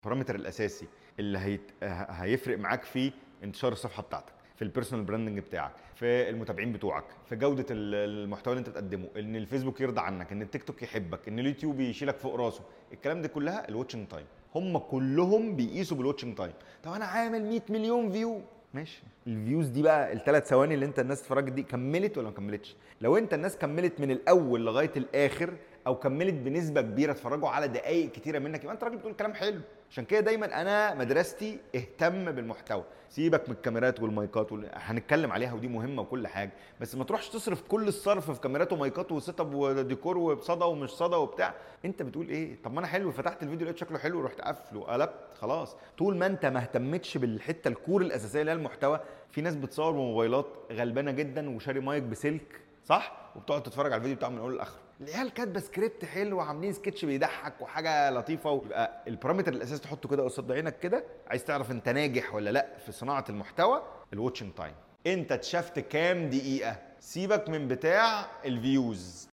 البارامتر الاساسي اللي هيت... هيفرق معاك في انتشار الصفحه بتاعتك في البيرسونال براندنج بتاعك في المتابعين بتوعك في جوده ال- المحتوى اللي انت بتقدمه ان الفيسبوك يرضى عنك ان التيك توك يحبك ان اليوتيوب يشيلك فوق راسه الكلام ده كلها الواتشنج تايم هم كلهم بيقيسوا بالواتشنج تايم طب انا عامل 100 مليون فيو ماشي الفيوز دي بقى الثلاث ثواني اللي انت الناس اتفرجت دي كملت ولا ما كملتش لو انت الناس كملت من الاول لغايه الاخر او كملت بنسبه كبيره اتفرجوا على دقائق كتيره منك يبقى انت راجل بتقول كلام حلو عشان كده دايما انا مدرستي اهتم بالمحتوى سيبك من الكاميرات والمايكات وال... هنتكلم عليها ودي مهمه وكل حاجه بس ما تروحش تصرف كل الصرف في كاميرات ومايكات وسيت اب وديكور وبصدى ومش صدى وبتاع انت بتقول ايه طب ما انا حلو فتحت الفيديو لقيت شكله حلو رحت قافله قلبت خلاص طول ما انت ما اهتمتش بالحته الكور الاساسيه اللي هي المحتوى في ناس بتصور بموبايلات غلبانه جدا وشاري مايك بسلك صح وبتقعد تتفرج على الفيديو بتاعهم من الاول للاخر العيال كاتبه سكريبت حلو وعاملين سكتش بيضحك وحاجه لطيفه ويبقى البارامتر الاساسي تحطه كده قصاد عينك كده عايز تعرف انت ناجح ولا لا في صناعه المحتوى الواتشنج تايم انت اتشفت كام دقيقه سيبك من بتاع الفيوز